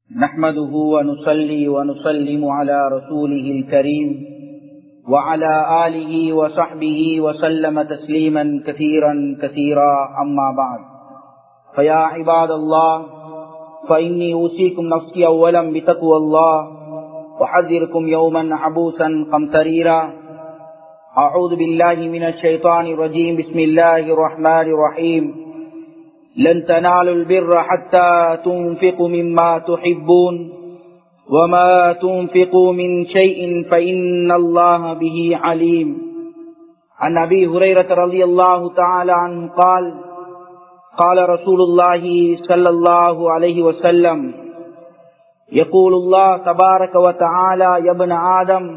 نحمده ونصلي ونسلم على رسوله الكريم وعلى آله وصحبه وسلم تسليما كثيرا كثيرا أما بعد فيا عباد الله فإني أوصيكم نفسي أولا بتقوى الله وحذركم يوما عبوسا قمتريرا أعوذ بالله من الشيطان الرجيم بسم الله الرحمن الرحيم لن تنالوا البر حتى تنفقوا مما تحبون وما تنفقوا من شيء فإن الله به عليم عن أبي هريرة رضي الله تعالى عنه قال قال رسول الله صلى الله عليه وسلم يقول الله تبارك وتعالى يا ابن آدم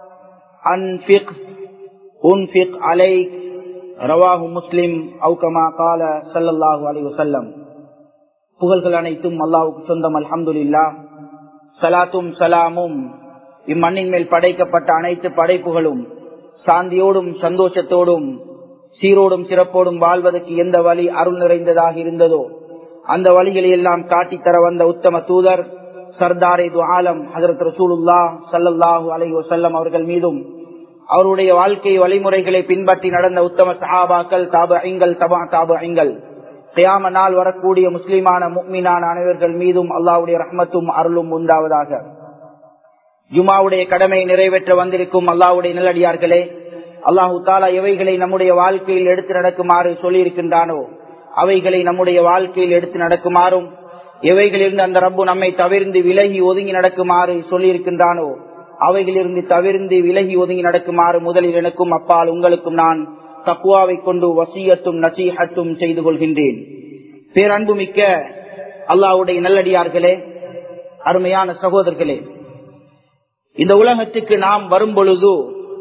أنفق أنفق عليك ரவாஹு முஸ்லிம் அவுகமா கால சல்லல்லாஹு அலி வசல்லம் புகழ்கள் அனைத்தும் அல்லாவுக்கு சொந்தம் அல்ஹம்துல்லா சலாத்தும் சலாமும் இம்மண்ணின் மேல் படைக்கப்பட்ட அனைத்து படைப்புகளும் சாந்தியோடும் சந்தோஷத்தோடும் சீரோடும் சிறப்போடும் வாழ்வதற்கு எந்த வழி அருள் நிறைந்ததாக இருந்ததோ அந்த வழிகளை எல்லாம் காட்டித்தர வந்த உத்தம தூதர் சர்தாரே து ஆலம் ஹசரத் ரசூலுல்லா சல்லல்லாஹு அலி வசல்லம் அவர்கள் மீதும் அவருடைய வாழ்க்கை வழிமுறைகளை பின்பற்றி நடந்த உத்தம சஹாபாக்கள் தாப ஐங்கள் தபா தாப ஐங்கள் கியாம நாள் வரக்கூடிய முஸ்லிமான முக்மீனான அனைவர்கள் மீதும் அல்லாவுடைய ரஹ்மத்தும் அருளும் உண்டாவதாக ஜுமாவுடைய கடமை நிறைவேற்ற வந்திருக்கும் அல்லாவுடைய நல்லடியார்களே அல்லாஹு தாலா எவைகளை நம்முடைய வாழ்க்கையில் எடுத்து நடக்குமாறு சொல்லியிருக்கின்றானோ அவைகளை நம்முடைய வாழ்க்கையில் எடுத்து நடக்குமாறும் எவைகளிலிருந்து அந்த ரப்பு நம்மை தவிர்ந்து விலகி ஒதுங்கி நடக்குமாறு சொல்லியிருக்கின்றானோ அவைகளிலிருந்து தவிர்ந்து விலகி ஒதுங்கி நடக்குமாறு முதலில் எனக்கும் அப்பால் உங்களுக்கும் நான் தக்குவாவை கொண்டு வசியத்தும் நசீகத்தும் செய்து கொள்கின்றேன் பேரன்பு மிக்க அல்லாவுடைய நல்லடியார்களே அருமையான சகோதரர்களே இந்த உலகத்துக்கு நாம் வரும் பொழுது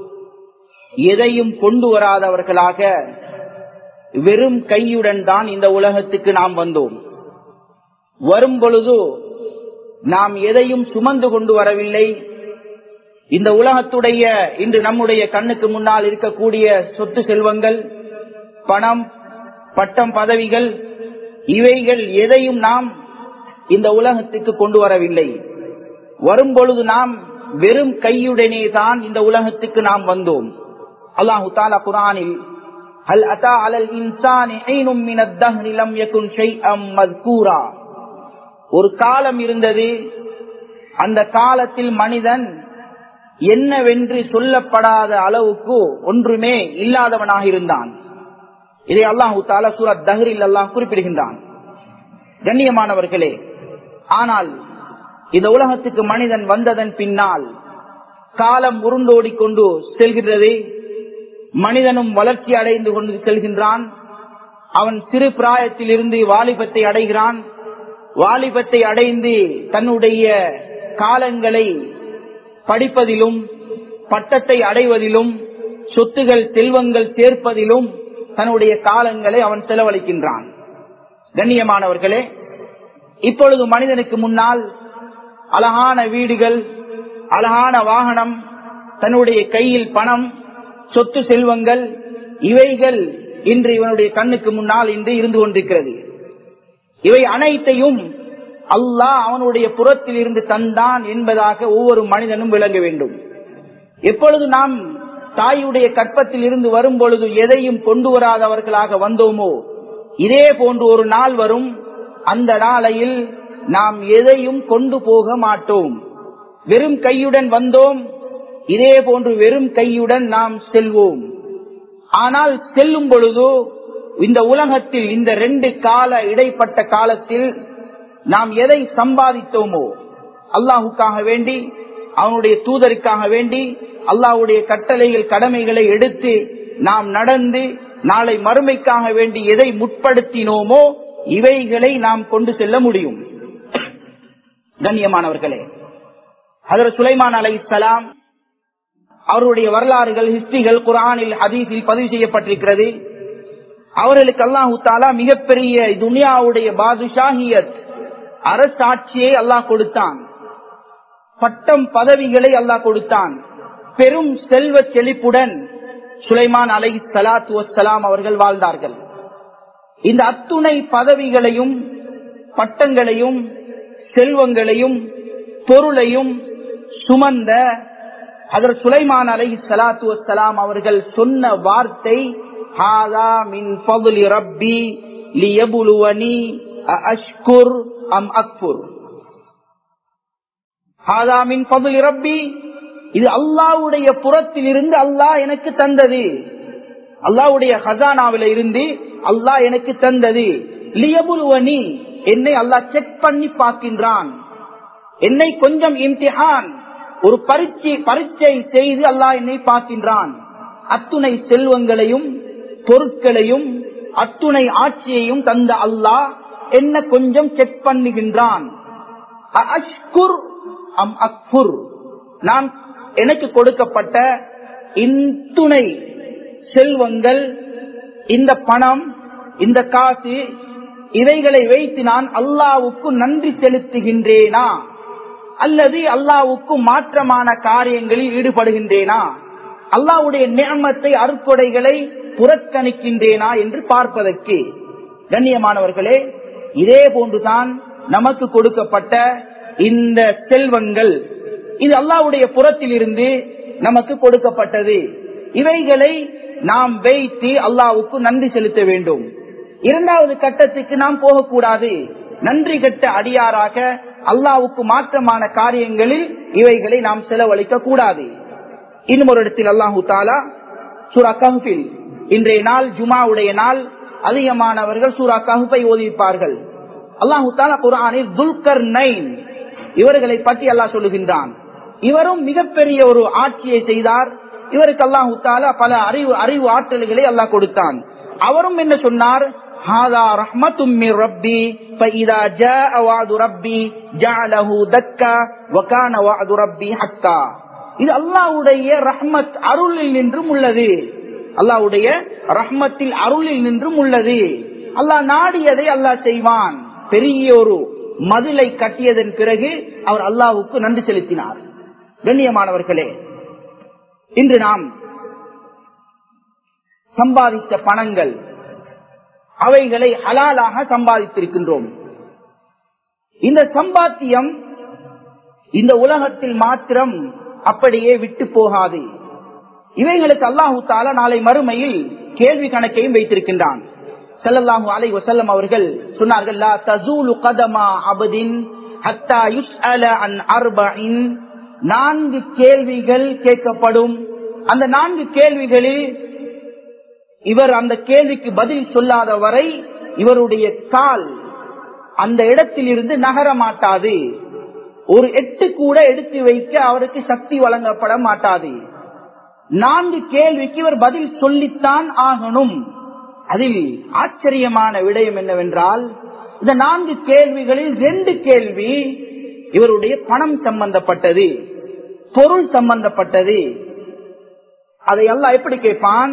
எதையும் கொண்டு வராதவர்களாக வெறும் கையுடன் தான் இந்த உலகத்துக்கு நாம் வந்தோம் வரும் பொழுது நாம் எதையும் சுமந்து கொண்டு வரவில்லை இந்த உலகத்துடைய இன்று நம்முடைய கண்ணுக்கு முன்னால் இருக்கக்கூடிய சொத்து செல்வங்கள் பணம் பட்டம் பதவிகள் இவைகள் எதையும் நாம் இந்த உலகத்துக்கு கொண்டு வரவில்லை வரும் பொழுது நாம் வெறும் கையுடனே தான் இந்த உலகத்துக்கு நாம் வந்தோம் அல்லாஹு தாலா குரானில் ஹல் அத்தா அலல் இன்சானி ஐனும் மினத் தஹ்ரி லம் யகுன் ஷைஅம் மذ்கூரா ஒரு காலம் இருந்தது அந்த காலத்தில் மனிதன் என்னவென்று சொல்லப்படாத அளவுக்கு ஒன்றுமே இல்லாதவனாக இருந்தான் இதை அல்லாஹு தாலா சூரத் தஹரில் அல்லாஹ் குறிப்பிடுகின்றான் கண்ணியமானவர்களே ஆனால் இந்த உலகத்துக்கு மனிதன் வந்ததன் பின்னால் காலம் உருண்டோடி கொண்டு செல்கின்றது மனிதனும் வளர்ச்சி அடைந்து கொண்டு செல்கின்றான் அவன் சிறு பிராயத்தில் இருந்து வாலிபத்தை அடைகிறான் வாலிபத்தை அடைந்து தன்னுடைய காலங்களை படிப்பதிலும் பட்டத்தை அடைவதிலும் சொத்துகள் செல்வங்கள் சேர்ப்பதிலும் தன்னுடைய காலங்களை அவன் செலவழிக்கின்றான் கண்ணியமானவர்களே இப்பொழுது மனிதனுக்கு முன்னால் அழகான வீடுகள் அழகான வாகனம் தன்னுடைய கையில் பணம் சொத்து செல்வங்கள் இவைகள் இன்று இவனுடைய கண்ணுக்கு முன்னால் இன்று இருந்து கொண்டிருக்கிறது இவை அனைத்தையும் அல்லாஹ் அவனுடைய புறத்தில் இருந்து தந்தான் என்பதாக ஒவ்வொரு மனிதனும் விளங்க வேண்டும் எப்பொழுது நாம் தாயுடைய கற்பத்தில் இருந்து வரும் பொழுது எதையும் கொண்டு வராதவர்களாக வந்தோமோ இதே போன்று ஒரு நாள் வரும் அந்த நாளையில் நாம் எதையும் கொண்டு போக மாட்டோம் வெறும் கையுடன் வந்தோம் இதே போன்று வெறும் கையுடன் நாம் செல்வோம் ஆனால் செல்லும் பொழுது இந்த உலகத்தில் இந்த ரெண்டு கால இடைப்பட்ட காலத்தில் நாம் எதை சம்பாதித்தோமோ அல்லாஹுக்காக வேண்டி அவனுடைய தூதருக்காக வேண்டி அல்லாஹுடைய கட்டளைகள் கடமைகளை எடுத்து நாம் நடந்து நாளை மறுமைக்காக வேண்டி எதை முற்படுத்தினோமோ இவைகளை நாம் கொண்டு செல்ல முடியும் கண்ணியமானவர்களே அதர் சுலைமான் அலை சலாம் அவருடைய வரலாறுகள் ஹிஸ்டிகள் குரானில் ஹதீஸில் பதிவு செய்யப்பட்டிருக்கிறது அவர்களுக்கு அல்லாஹு தாலா மிகப்பெரிய துனியாவுடைய பாதுஷாஹியத் அரசாட்சியை அல்லாஹ் கொடுத்தான் பட்டம் பதவிகளை அல்லாஹ் கொடுத்தான் பெரும் செல்வ செழிப்புடன் சுலைமான் அலை சலாத்து வசலாம் அவர்கள் வாழ்ந்தார்கள் இந்த அத்துணை பதவிகளையும் பட்டங்களையும் செல்வங்களையும் பொருளையும் சுமந்த அதர் சுலைமான் அலை சலாத்து வசலாம் அவர்கள் சொன்ன வார்த்தை ஹாதா மின் பகுலி ரப்பி லியபுலுவனி அஷ்குர் அம் அக்புர் ஹாதா மின் பகுலி ரப்பி இது அல்லாவுடைய புறத்தில் இருந்து அல்லாஹ் எனக்கு தந்தது அல்லாவுடைய ஹசானாவில இருந்து அல்லாஹ் எனக்கு தந்தது லியபுலுவனி என்னை அல்லாஹ் செக் பண்ணி பார்க்கின்றான் என்னை கொஞ்சம் இம்திஹான் ஒரு பரீட்சை பரீட்சை செய்து அல்லாஹ் என்னை பார்க்கின்றான் அத்துணை செல்வங்களையும் பொருட்களையும் அத்துணை ஆட்சியையும் தந்த அல்லாஹ் என்ன கொஞ்சம் செக் பண்ணுகின்றான் அஷ்குர் அம் அக்புர் நான் எனக்கு கொடுக்கப்பட்ட இத்துணை செல்வங்கள் இந்த பணம் இந்த காசு இவைகளை வைத்து நான் அல்லாவுக்கு நன்றி செலுத்துகின்றேனா அல்லது அல்லாவுக்கு மாற்றமான காரியங்களில் ஈடுபடுகின்றேனா அல்லாவுடைய நியமத்தை அருக்கொடைகளை புறக்கணிக்கின்றேனா என்று பார்ப்பதற்கு கண்ணியமானவர்களே இதே போன்றுதான் நமக்கு கொடுக்கப்பட்ட இந்த செல்வங்கள் இது அல்லாவுடைய புறத்தில் இருந்து நமக்கு கொடுக்கப்பட்டது இவைகளை நாம் வைத்து அல்லாவுக்கு நன்றி செலுத்த வேண்டும் இரண்டாவது கட்டத்துக்கு நாம் போகக்கூடாது நன்றி கட்ட அடியாராக அல்லாவுக்கு மாற்றமான காரியங்களில் இவைகளை நாம் செலவழிக்க கூடாது இன்னும் ஒரு இடத்தில் அல்லாஹு தாலா சூரா கஹுபில் இன்றைய நாள் ஜுமாவுடைய நாள் அதிகமானவர்கள் சூரா கஹுப்பை ஓதிப்பார்கள் அல்லாஹு தாலா குரானில் துல்கர் நைன் இவர்களை பற்றி அல்லாஹ் சொல்லுகின்றான் இவரும் மிகப்பெரிய ஒரு ஆட்சியை செய்தார் இவருக்கு அல்லாஹு தாலா பல அறிவு அறிவு ஆற்றல்களை அல்லாஹ் கொடுத்தான் அவரும் என்ன சொன்னார் ஹாதா ரஹ்மத்தும் மிர் ரப்பி فإذا جاء وعد ربي جعله دكا وكان وعد ربي حقا இது அல்லாஹ்வுடைய ரஹ்மத் அருளில் நின்றும் உள்ளது அல்லாஹ்வுடைய ரஹ்மத்தில் அருளில் நின்றும் உள்ளது அல்லாஹ் நாடியதை அல்லாஹ் செய்வான் பெரிய ஒரு மதிலை கட்டியதன் பிறகு அவர் அல்லாஹ்வுக்கு நன்றி செலுத்தினார் கண்ணியமானவர்களே இன்று நாம் சம்பாதித்த பணங்கள் அவைகளை ஹலாலாக சம்பாதித்திருக்கின்றோம் இந்த சம்பாத்தியம் இந்த உலகத்தில் மாத்திரம் அப்படியே விட்டு போகாது இவைகளுக்கு அல்லாஹு தாலா நாளை மறுமையில் கேள்வி கணக்கையும் வைத்திருக்கின்றான் செல்லல்லாஹு அலை வசல்லம் அவர்கள் சொன்னார்கள் லா தசூலு கதமா அபதின் ஹத்தா யுஸ்அல அன் அர்பஇன் நான்கு கேள்விகள் கேட்கப்படும் அந்த நான்கு கேள்விகளில் இவர் அந்த கேள்விக்கு பதில் சொல்லாத வரை இவருடைய கால் அந்த இடத்தில் இருந்து நகர மாட்டாது ஒரு எட்டு கூட எடுத்து வைக்க அவருக்கு சக்தி வழங்கப்பட மாட்டாது நான்கு கேள்விக்கு இவர் பதில் சொல்லித்தான் ஆகணும் அதில் ஆச்சரியமான விடயம் என்னவென்றால் இந்த நான்கு கேள்விகளில் ரெண்டு கேள்வி இவருடைய பணம் சம்பந்தப்பட்டது பொருள் சம்பந்தப்பட்டது அதை எல்லாம் எப்படி கேட்பான்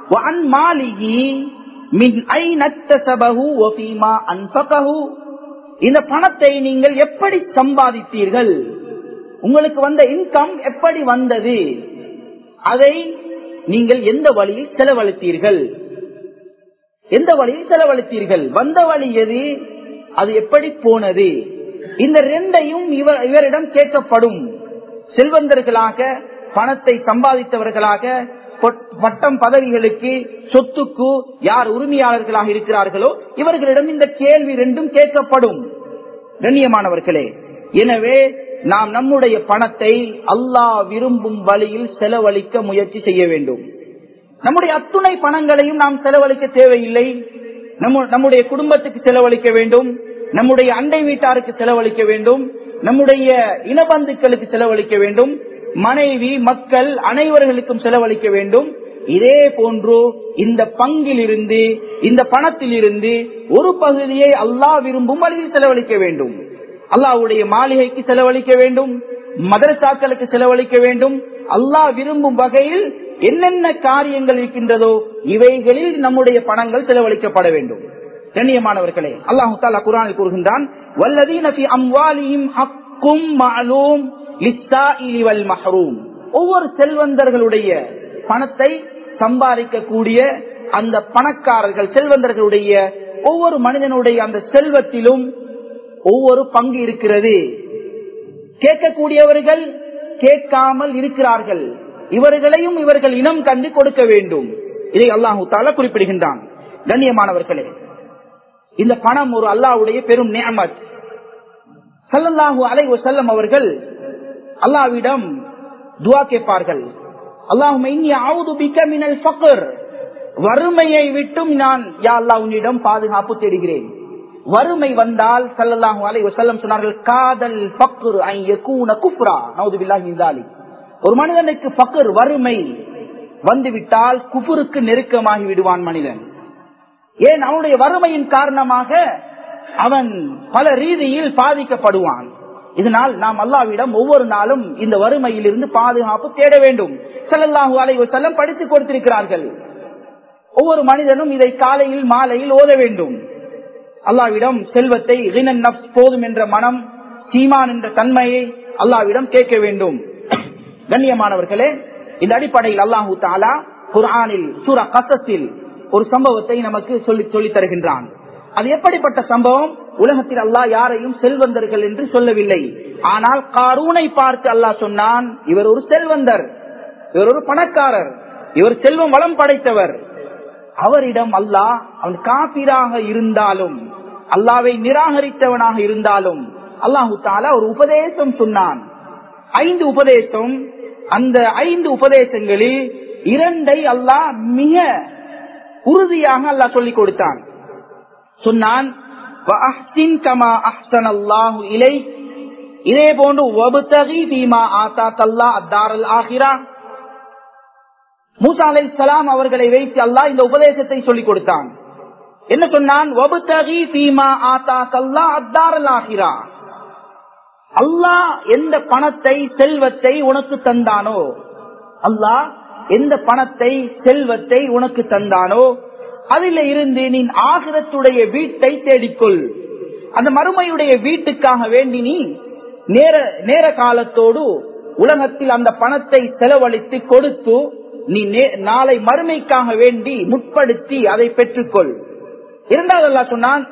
இந்த பணத்தை நீங்கள் எப்படி சம்பாதித்தீர்கள் உங்களுக்கு வந்த இன்கம் எப்படி வந்தது அதை நீங்கள் எந்த வழியில் செலவழித்தீர்கள் எந்த வழியில் செலவழித்தீர்கள் வந்த வழி எது அது எப்படி போனது இந்த ரெண்டையும் இவர் இவரிடம் கேட்கப்படும் செல்வந்தர்களாக பணத்தை சம்பாதித்தவர்களாக பட்டம் பதவிகளுக்கு சொத்துக்கு யார் உரிமையாளர்களாக இருக்கிறார்களோ இவர்களிடம் இந்த கேள்வி ரெண்டும் கேட்கப்படும் கண்ணியமானவர்களே எனவே நாம் நம்முடைய பணத்தை அல்லாஹ் விரும்பும் வழியில் செலவழிக்க முயற்சி செய்ய வேண்டும் நம்முடைய அத்துணை பணங்களையும் நாம் செலவழிக்க தேவையில்லை நம்முடைய குடும்பத்துக்கு செலவழிக்க வேண்டும் நம்முடைய அண்டை வீட்டாருக்கு செலவழிக்க வேண்டும் நம்முடைய இனபந்துக்களுக்கு செலவழிக்க வேண்டும் மனைவி மக்கள் அனைவர்களுக்கும் செலவழிக்க வேண்டும் இதே போன்று இந்த பங்கில் இருந்து இந்த பணத்தில் இருந்து ஒரு பகுதியை அல்லாஹ் விரும்பும் வழியில் செலவழிக்க வேண்டும் அல்லாஹ்வுடைய மாளிகைக்கு செலவழிக்க வேண்டும் மதரசாக்களுக்கு செலவழிக்க வேண்டும் அல்லாஹ் விரும்பும் வகையில் என்னென்ன காரியங்கள் இருக்கின்றதோ இவைகளில் நம்முடைய பணங்கள் செலவழிக்கப்பட வேண்டும் கண்ணியமானவர்களே அல்லாஹு தாலா குரானில் கூறுகின்றான் வல்லதீன ஃபி அம்வாலிஹிம் ஹக்கும் மஅலூம் லிஸ்ஸாயிலி வல் மஹ்ரூம் ஒவ்வொரு செல்வந்தர்களுடைய பணத்தை சம்பாதிக்கக்கூடிய அந்த பணக்காரர்கள் செல்வந்தர்களுடைய ஒவ்வொரு மனிதனுடைய அந்த செல்வத்திலும் ஒவ்வொரு பங்கு இருக்கிறது கேட்கக்கூடியவர்கள் கேட்காமல் இருக்கிறார்கள் இவர்களையும் இவர்கள் இனம் கண்டு கொடுக்க வேண்டும் இதை அல்லாஹு தாலா குறிப்பிடுகின்றான் கண்ணியமானவர்களே இந்த பணம் ஒரு அல்லாஹ்வுடைய பெரும் நியமத் சல்லல்லாஹு அலை செல்லம் அவர்கள் அல்லாவிடம் துவா கேட்பார்கள் அல்லாஹும் வறுமையை விட்டும் நான் யா அல்லா உன்னிடம் பாதுகாப்பு தேடுகிறேன் வறுமை வந்தால் சல்லல்லாஹு அலை வசல்லம் சொன்னார்கள் காதல் பக்குர் குஃப்ரா நவுதுபில்லாஹி இந்தாலி ஒரு மனிதனுக்கு பக்கர் வறுமை வந்துவிட்டால் குஃபுருக்கு நெருக்கமாகி விடுவான் மனிதன் ஏன் அவனுடைய வறுமையின் காரணமாக அவன் பல ரீதியில் பாதிக்கப்படுவான் இதனால் நாம் அல்லாவிடம் ஒவ்வொரு நாளும் இந்த வறுமையில் இருந்து பாதுகாப்பு தேட வேண்டும் சல்லல்லாஹு அலை வசல்லம் படித்துக் கொடுத்திருக்கிறார்கள் ஒவ்வொரு மனிதனும் இதை காலையில் மாலையில் ஓத வேண்டும் அல்லாவிடம் செல்வத்தை போதும் என்ற மனம் சீமான் என்ற தன்மையை அல்லாவிடம் கேட்க வேண்டும் கண்ணியமானவர்களே இந்த அடிப்படையில் அல்லாஹூ தாலா குரானில் சூர கசத்தில் ஒரு சம்பவத்தை நமக்கு சொல்லி சொல்லி தருகின்றான் அது எப்படிப்பட்ட சம்பவம் உலகத்தில் அல்லாஹ் யாரையும் செல்வந்தர்கள் என்று சொல்லவில்லை ஆனால் காரூனை பார்த்து அல்லாஹ் சொன்னான் இவர் ஒரு செல்வந்தர் இவர் ஒரு பணக்காரர் இவர் செல்வம் வளம் படைத்தவர் அவரிடம் அல்லாஹ் அவன் காப்பீராக இருந்தாலும் அல்லாவை நிராகரித்தவனாக இருந்தாலும் அல்லாஹு தாலா ஒரு உபதேசம் சொன்னான் ஐந்து உபதேசம் அந்த ஐந்து உபதேசங்களில் இரண்டை அல்லாஹ் மிக உறுதியாக அல்லாஹ் சொல்லிக் கொடுத்தான் சொன்னான் இதே போன்று மூசா அலை சலாம் அவர்களை வைத்து அல்லாஹ் இந்த உபதேசத்தை சொல்லிக் கொடுத்தான் என்ன சொன்னான் அல்லாஹ் எந்த பணத்தை செல்வத்தை உனக்கு தந்தானோ அல்லாஹ் எந்த பணத்தை செல்வத்தை உனக்கு தந்தானோ அதில் இருந்து நீ ஆகிரத்துடைய வீட்டை தேடிக்கொள் அந்த மறுமையுடைய வீட்டுக்காக வேண்டி நீ நேர நேர காலத்தோடு உலகத்தில் அந்த பணத்தை செலவழித்து கொடுத்து நீ நாளை மறுமைக்காக வேண்டி முற்படுத்தி அதை பெற்றுக்கொள் இரண்டாவது அல்லா சொன்னான்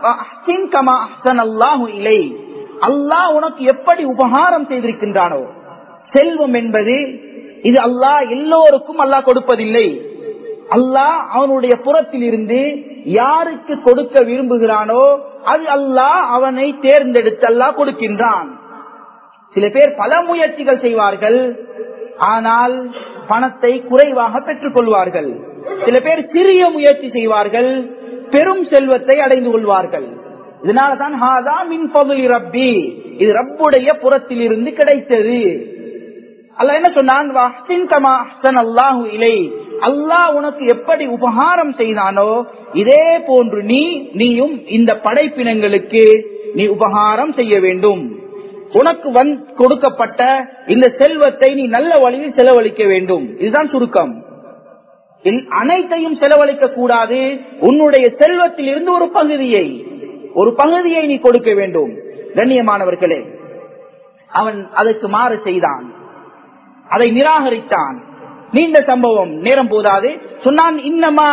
இலை அல்லாஹ் உனக்கு எப்படி உபகாரம் செய்திருக்கின்றானோ செல்வம் என்பது இது அல்லாஹ் எல்லோருக்கும் அல்லாஹ் கொடுப்பதில்லை அல்லாஹ் அவனுடைய புறத்தில் இருந்து யாருக்கு கொடுக்க விரும்புகிறானோ அது அல்லாஹ் அவனை தேர்ந்தெடுத்து அல்லாஹ் கொடுக்கின்றான் சில பேர் பல முயற்சிகள் செய்வார்கள் ஆனால் பணத்தை குறைவாக பெற்றுக் கொள்வார்கள் சில பேர் சிறிய முயற்சி செய்வார்கள் பெரும் செல்வத்தை அடைந்து கொள்வார்கள் இதனாலதான் ஹாதா மின் பகுதி ரப்பி இது ரப்புடைய புறத்தில் இருந்து கிடைத்தது அல்ல என்ன சொன்னான் அல்லாஹு இலை அல்லாஹ் உனக்கு எப்படி உபகாரம் செய்தானோ இதே போன்று நீ நீயும் இந்த படைப்பினங்களுக்கு நீ உபகாரம் செய்ய வேண்டும் உனக்கு வந் கொடுக்கப்பட்ட இந்த செல்வத்தை நீ நல்ல வழியில் செலவழிக்க வேண்டும் இதுதான் சுருக்கம் அனைத்தையும் செலவழிக்க கூடாது உன்னுடைய செல்வத்தில் இருந்து ஒரு பகுதியை ஒரு பகுதியை நீ கொடுக்க வேண்டும் கண்ணியமானவர்களே அவன் அதற்கு மாறு செய்தான் அதை நிராகரித்தான் நீண்ட சம்பவம் நேரம் போதாது சொன்னான் இன்னமா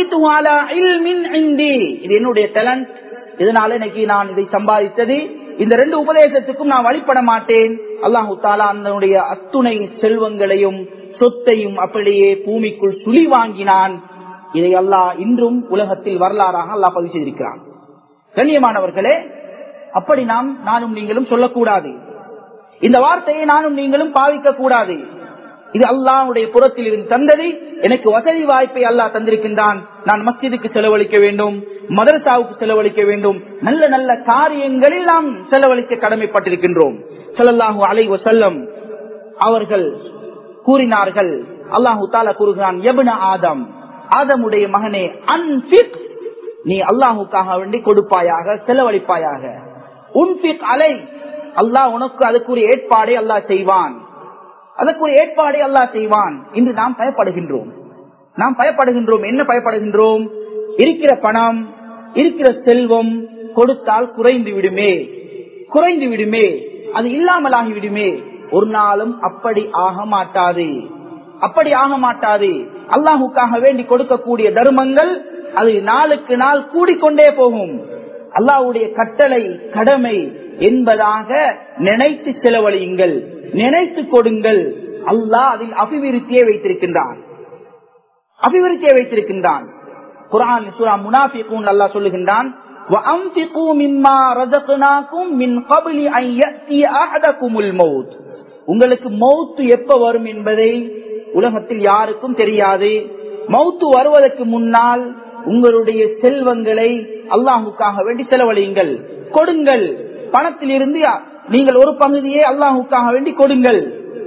இது என்னுடைய டேலண்ட் இதனால இன்னைக்கு நான் இதை சம்பாதித்தது இந்த ரெண்டு உபதேசத்துக்கும் நான் வழிபட மாட்டேன் அல்லாஹு தாலா அதனுடைய அத்துணை செல்வங்களையும் சொத்தையும் அப்படியே பூமிக்குள் சுழி வாங்கினான் இதை அல்லாஹ் இன்றும் உலகத்தில் வரலாறாக அல்லாஹ் பதிவு செய்திருக்கிறான் கண்ணியமானவர்களே அப்படி நாம் நானும் நீங்களும் சொல்லக்கூடாது இந்த வார்த்தையை நானும் நீங்களும் பாவிக்க கூடாது இது அல்லாவுடைய புறத்தில் இருந்து தந்தது எனக்கு வசதி வாய்ப்பை அல்லாஹ் தந்திருக்கின்றான் நான் மஸ்ஜிதுக்கு செலவழிக்க வேண்டும் மதரசாவுக்கு செலவழிக்க வேண்டும் நல்ல நல்ல காரியங்களில் நாம் செலவழிக்க கடமைப்பட்டிருக்கின்றோம் சொல்லல்லாஹு அலை வசல்லம் அவர்கள் கூறினார்கள் அல்லாஹு தாலா கூறுகிறான் எபுன ஆதம் ஆதமுடைய மகனே அன்பிக் நீ அல்லாஹுக்காக வேண்டி கொடுப்பாயாக செலவழிப்பாயாக உன்பிக் அலை அல்லாஹ் உனக்கு அதுக்குரிய ஏற்பாடை அல்லாஹ் செய்வான் அதற்குரிய ஏற்பாடை அல்லாஹ் செய்வான் இன்று நாம் பயப்படுகின்றோம் நாம் பயப்படுகின்றோம் என்ன பயப்படுகின்றோம் இருக்கிற பணம் இருக்கிற செல்வம் கொடுத்தால் குறைந்து விடுமே குறைந்து விடுமே அது இல்லாமலாகி விடுமே ஒரு நாளும் அப்படி ஆக மாட்டாது அப்படி ஆக மாட்டாது அல்லாஹுக்காக வேண்டி கொடுக்கக்கூடிய தர்மங்கள் அது நாளுக்கு நாள் கூடிக்கொண்டே போகும் அல்லாஹ்வுடைய கட்டளை கடமை என்பதாக நினைத்து செலவழியுங்கள் நினைத்து கொடுங்கள் அல்லாஹ் அதில் அபிவிருத்தியை வைத்திருக்கின்றான் அபிவிருத்தியை வைத்திருக்கின்றான் குரான் சூரா முனாஃபிகூன் அல்லாஹ் சொல்லுகின்றான் وَأَنْفِقُوا مِمَّا رَزَقْنَاكُمْ مِنْ قَبْلِ أَنْ يَأْتِيَ أَحَدَكُمُ الْمَوْتُ உங்களுக்கு மௌத்து எப்ப வரும் என்பதை உலகத்தில் யாருக்கும் தெரியாது மௌத்து வருவதற்கு முன்னால் உங்களுடைய செல்வங்களை அல்லாஹுக்காக வேண்டி செலவழியுங்கள் கொடுங்கள் பணத்தில் இருந்து நீங்கள் ஒரு பகுதியை அல்லாஹுக்காக வேண்டி கொடுங்கள்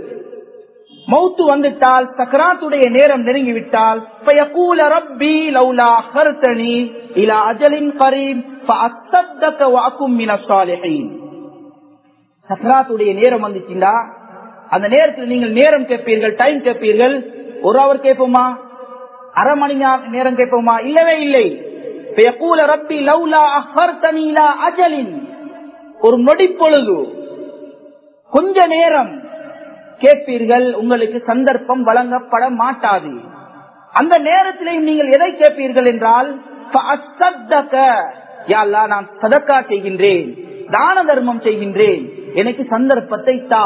மௌத்து வந்துட்டால் சக்கராத்துடைய நேரம் நெருங்கிவிட்டால் فَيَقُولَ رَبِّي لَوْلَا أَخَّرْتَنِي إِلَى أَجَلٍ قَرِيبٍ فَأَصَّدَّقَ وَأَكُن مِّنَ الصَّالِحِينَ சக்கராத்துடைய நேரம் வந்துச்சுண்டா அந்த நேரத்தில் நீங்கள் நேரம் கேட்பீர்கள் டைம் கேட்பீர்கள் ஒரு அவர் கேட்போமா அரை மணி நேர- நேரம் கேட்போமா இல்லவே இல்லை فَيَقُولَ رَبِّي لَوْلَا أَخَّرْتَنِي إِلَى أَجَلٍ ஒரு நொடி பொழுது கொஞ்ச நேரம் கேட்பீர்கள் உங்களுக்கு சந்தர்ப்பம் வழங்கப்பட மாட்டாது அந்த நேரத்திலேயும் நீங்கள் எதை கேட்பீர்கள் என்றால் فَأَصَّدَّقَ யா அல்லாஹ், நான் சதக்கா செய்கின்றேன் தான தர்மம் செய்கின்றேன் எனக்கு சந்தர்ப்பத்தை தா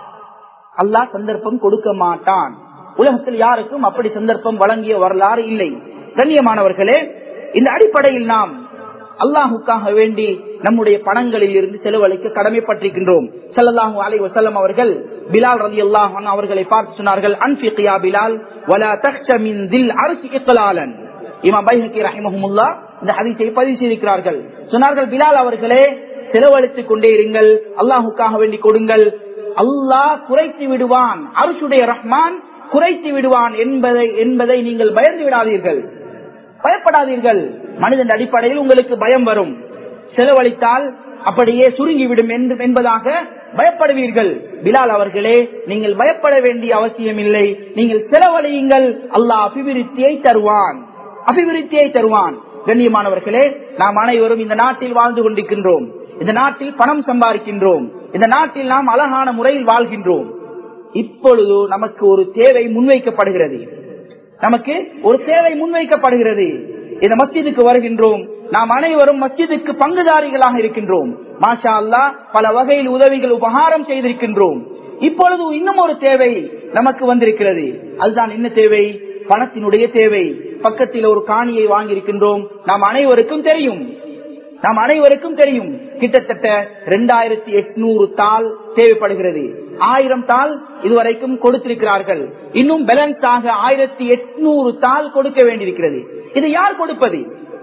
அல்லாஹ் சந்தர்ப்பம் கொடுக்க மாட்டான் உலகத்தில் யாருக்கும் அப்படி சந்தர்ப்பம் வழங்கிய வரலாறு இல்லை கண்ணியமானவர்களே இந்த அடிப்படையில் நாம் அல்லாஹுக்காக வேண்டி நம்முடைய பணங்களில் இருந்து செலவழிக்க கடமைப்பட்டிருக்கின்றோம் ஸல்லல்லாஹு அலைஹி வஸல்லம் அவர்கள் பிலால் ரலியல்லாஹு அன்ஹு அவர்களை பார்த்து சொன்னார்கள் அன்ஃபிக் யா பிலால் வலா தக்ஷ மின் தில் அர்ஷி இக்லாலன் இமாம் பைஹகி ரஹிமஹுமுல்லாஹ் இந்த ஹதீஸை பதிவு செய்திருக்கிறார்கள் சொன்னார்கள் பிலால் அவர்களே செலவழித்துக் கொண்டே இருங்கள் அல்லாஹுக்காக வேண்டி கொடுங்கள் அல்லாஹ் குறைத்து விடுவான் அருஷுடைய ரஹ்மான் குறைத்து விடுவான் என்பதை என்பதை நீங்கள் பயந்து விடாதீர்கள் பயப்படாதீர்கள் மனிதன் அடிப்படையில் உங்களுக்கு பயம் வரும் செலவழித்தால் அப்படியே சுருங்கிவிடும் என்று என்பதாக பயப்படுவீர்கள் பிலால் அவர்களே நீங்கள் பயப்பட வேண்டிய அவசியம் இல்லை நீங்கள் செலவழியுங்கள் அல்லாஹ் அபிவிருத்தியை தருவான் அபிவிருத்தியை தருவான் கண்ணியமானவர்களே நாம் அனைவரும் இந்த நாட்டில் வாழ்ந்து கொண்டிருக்கின்றோம் இந்த நாட்டில் பணம் சம்பாதிக்கின்றோம் இந்த நாட்டில் நாம் அழகான முறையில் வாழ்கின்றோம் இப்பொழுது நமக்கு ஒரு தேவை முன்வைக்கப்படுகிறது நமக்கு ஒரு தேவை முன்வைக்கப்படுகிறது இந்த மஸ்ஜிதுக்கு வருகின்றோம் நாம் அனைவரும் மஸ்ஜிதுக்கு பங்குதாரிகளாக இருக்கின்றோம் மாஷா அல்லாஹ் பல வகையில் உதவிகள் உபகாரம் செய்திருக்கின்றோம் இப்பொழுது இன்னும் ஒரு தேவை நமக்கு வந்திருக்கிறது அதுதான் என்ன தேவை பணத்தினுடைய தேவை பக்கத்தில் ஒரு காணியை வாங்கியிருக்கின்றோம் நாம் அனைவருக்கும் தெரியும் நாம் அனைவருக்கும் தெரியும் கிட்டத்தட்ட இரண்டாயிரத்தி எட்நூறு தாள் தேவைப்படுகிறது ஆயிரம் தாள் இதுவரைக்கும் கொடுத்திருக்கிறார்கள் இன்னும் பேலன்ஸ் ஆக ஆயிரத்தி எட்நூறு தாள் கொடுக்க வேண்டியிருக்கிறது இது யார் கொடுப்பது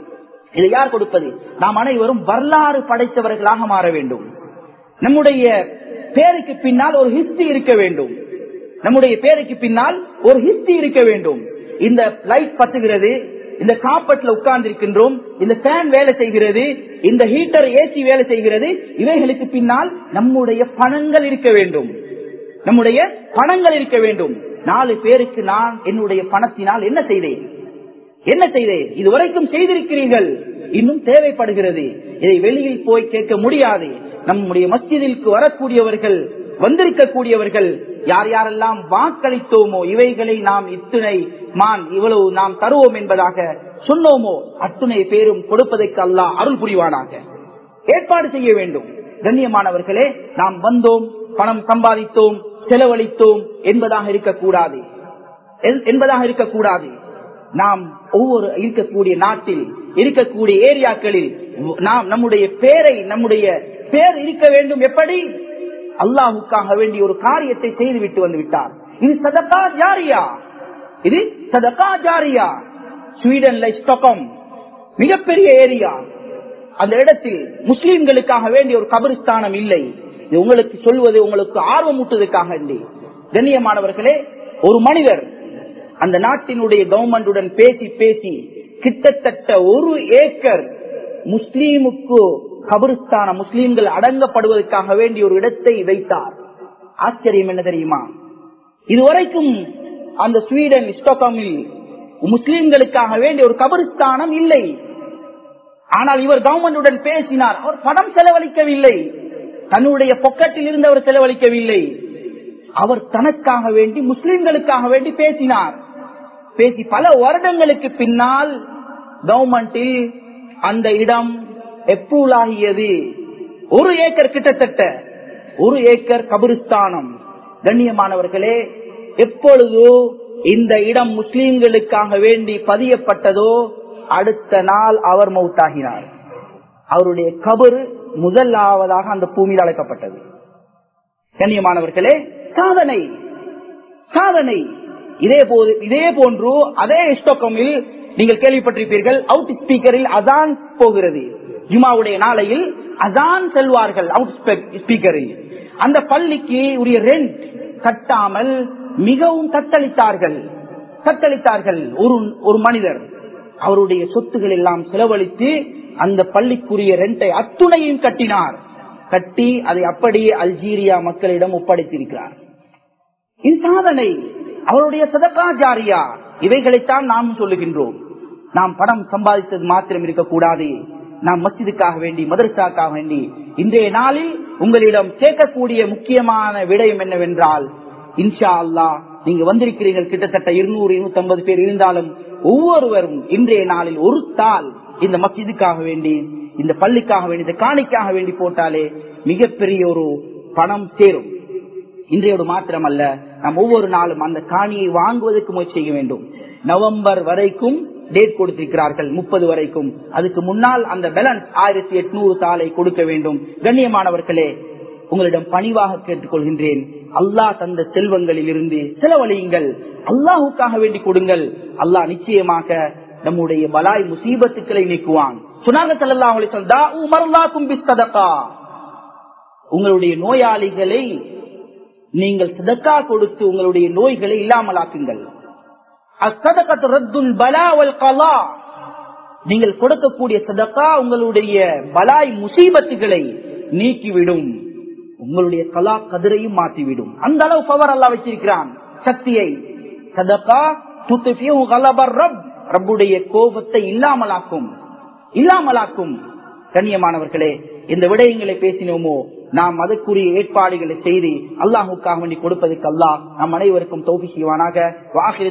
இது யார் கொடுப்பது நாம் அனைவரும் வரலாறு படைத்தவர்களாக மாற வேண்டும் நம்முடைய பேருக்கு பின்னால் ஒரு ஹிஸ்டரி இருக்க வேண்டும் நம்முடைய பேருக்கு பின்னால் ஒரு ஹிஸ்டரி இருக்க வேண்டும் இந்த லைட் பத்துகிறது இந்த காப்பட்ல உட்கார்ந்து இருக்கின்றோம் இந்த ஃபேன் வேலை செய்கிறது இந்த ஹீட்டர் ஏசி வேலை செய்கிறது இவைகளுக்கு பின்னால் நம்முடைய பணங்கள் இருக்க வேண்டும் நம்முடைய பணங்கள் இருக்க வேண்டும் நாலு பேருக்கு நான் என்னுடைய பணத்தினால் என்ன செய்தேன் என்ன செய்தேன் இதுவரைக்கும் செய்திருக்கிறீர்கள் இன்னும் தேவைப்படுகிறது இதை வெளியில் போய் கேட்க முடியாது நம்முடைய மஸ்ஜிதிற்கு வரக்கூடியவர்கள் வந்திருக்கக்கூடியவர்கள் யார் யாரெல்லாம் வாக்களித்தோமோ இவைகளை நாம் இத்துணை மான் இவ்வளவு நாம் தருவோம் என்பதாக சொன்னோமோ அத்துணை பேரும் கொடுப்பதற்கு அல்லாஹ் அருள் புரிவானாக ஏற்பாடு செய்ய வேண்டும் கண்ணியமானவர்களே நாம் வந்தோம் பணம் சம்பாதித்தோம் செலவழித்தோம் என்பதாக இருக்கக்கூடாது என்- என்பதாக இருக்கக்கூடாது நாம் ஒவ்வொரு இருக்கக்கூடிய நாட்டில் இருக்கக்கூடிய ஏரியாக்களில் நாம் நம்முடைய பேரை நம்முடைய பேர் இருக்க வேண்டும் எப்படி அல்லாஹுக்காக வேண்டிய ஒரு காரியத்தை செய்துவிட்டு வந்து விட்டார் இது சதகா ஜாரியா இது சதகா ஜாரியா ஸ்வீடன்ல ஸ்டொக்கம் மிகப்பெரிய ஏரியா அந்த இடத்தில் முஸ்லிம்களுக்காக வேண்டிய ஒரு கபரிஸ்தானம் இல்லை இது உங்களுக்கு சொல்வது உங்களுக்கு ஆர்வம் ஊட்டுவதற்காக இல்லை கண்ணியமானவர்களே ஒரு மனிதர் அந்த நாட்டினுடைய கவர்மெண்டுடன் பேசி பேசி கிட்டத்தட்ட ஒரு ஏக்கர் முஸ்லீமுக்கு கபருஸ்தான முஸ்லீம்கள் அடங்கப்படுவதற்காக வேண்டிய ஒரு இடத்தை வைத்தார் ஆச்சரியம் என்ன தெரியுமா இதுவரைக்கும் அந்த ஸ்வீடன் ஸ்டோகாமில் முஸ்லீம்களுக்காக வேண்டிய ஒரு கபருஸ்தானம் இல்லை ஆனால் இவர் கவர்மெண்டுடன் பேசினார் அவர் பணம் செலவழிக்கவில்லை தன்னுடைய பொக்கெட்டில் இருந்து அவர் செலவழிக்கவில்லை அவர் தனக்காக வேண்டி முஸ்லிம்களுக்காக வேண்டி பேசினார் பேசி பல வருடங்களுக்கு பின்னால் கவர்மெண்டில் அந்த இடம் எப்ரூவல் ஆகியது ஒரு ஏக்கர் கிட்டத்தட்ட ஒரு ஏக்கர் கபிரிஸ்தானம் கண்ணியமானவர்களே எப்பொழுது இந்த இடம் முஸ்லிம்களுக்காக வேண்டி பதியப்பட்டதோ அடுத்த நாள் அவர் மௌத்தாகினார் அவருடைய கபரு முதலாவதாக அந்த பூமியில் அழைக்கப்பட்டது கண்ணியமானவர்களே சாதனை சாதனை இதே போது இதே போன்று அதே ஸ்டோக்கமில் நீங்கள் கேள்விப்பட்டிருப்பீர்கள் அவுட் ஸ்பீக்கரில் அதான் போகிறது ஜுமாவுடைய நாளையில் அதான் செல்வார்கள் அவுட் ஸ்பீக்கரில் அந்த பள்ளிக்கு உரிய ரெண்ட் கட்டாமல் மிகவும் தத்தளித்தார்கள் தத்தளித்தார்கள் ஒரு ஒரு மனிதர் அவருடைய சொத்துகள் எல்லாம் செலவழித்து அந்த பள்ளிக்குரிய ரெண்டை அத்துணையும் கட்டினார் கட்டி அதை அப்படியே அல்ஜீரியா மக்களிடம் ஒப்படைத்திருக்கிறார் இந்த சாதனை அவருடைய சதகா ஜாரியா இவைகளைத்தான் நாம் சொல்லுகின்றோம் நாம் பணம் சம்பாதித்தது மாத்திரம் இருக்கக்கூடாது நாம் மஸ்ஜிதுக்காக வேண்டி மதரசாக்காக வேண்டி இன்றைய நாளில் உங்களிடம் கேட்கக்கூடிய முக்கியமான விடயம் என்னவென்றால் இன்ஷா அல்லா நீங்க வந்திருக்கிறீர்கள் கிட்டத்தட்ட இருநூறு இருநூத்தி ஐம்பது பேர் இருந்தாலும் ஒவ்வொருவரும் இன்றைய நாளில் ஒரு தாள் இந்த மஸ்ஜிதுக்காக வேண்டி இந்த பள்ளிக்காக வேண்டி இந்த காணிக்காக வேண்டி போட்டாலே மிகப்பெரிய ஒரு பணம் சேரும் இன்றையோடு மாத்திரம் அல்ல நாம் ஒவ்வொரு நாளும் அந்த காணியை வாங்குவதற்கு முயற்சி செய்ய வேண்டும் நவம்பர் வரைக்கும் டேட் கொடுத்திருக்கிறார்கள் முப்பது வரைக்கும் அதுக்கு முன்னால் அந்த பேலன்ஸ் ஆயிரத்தி எட்நூறு தாளை கொடுக்க வேண்டும் கண்ணியமானவர்களே உங்களிடம் பணிவாக கேட்டுக்கொள்கின்றேன் அல்லாஹ் தந்த செல்வங்களில் இருந்து செலவழியுங்கள் அல்லாஹுக்காக வேண்டி கொடுங்கள் அல்லாஹ் நிச்சயமாக நம்முடைய பலாய் முசீபத்துக்களை நீக்குவான் சொன்னாங்க உங்களுடைய நோயாளிகளை நீங்கள் சதக்கா கொடுத்து உங்களுடைய நோய்களை இல்லாமலாக்குங்கள் நீங்கள் கொடுக்கக்கூடிய சதக்கா உங்களுடைய பலாய் முசீபத்துகளை நீக்கிவிடும் உங்களுடைய கலா கதிரையும் மாற்றிவிடும் அந்த அளவு பவர் அல்லா வச்சிருக்கிறான் சக்தியை சதக்கா ரப் ரப்புடைய கோபத்தை இல்லாமலாக்கும் இல்லாமலாக்கும் கண்ணியமானவர்களே இந்த விடயங்களை பேசினோமோ நாம் அதற்குரிய ஏற்பாடுகளை செய்து அல்லாஹுக்காக வேண்டி கொடுப்பதற்கு அல்லாஹ் நம் அனைவருக்கும் தோல்வி செய்வானாக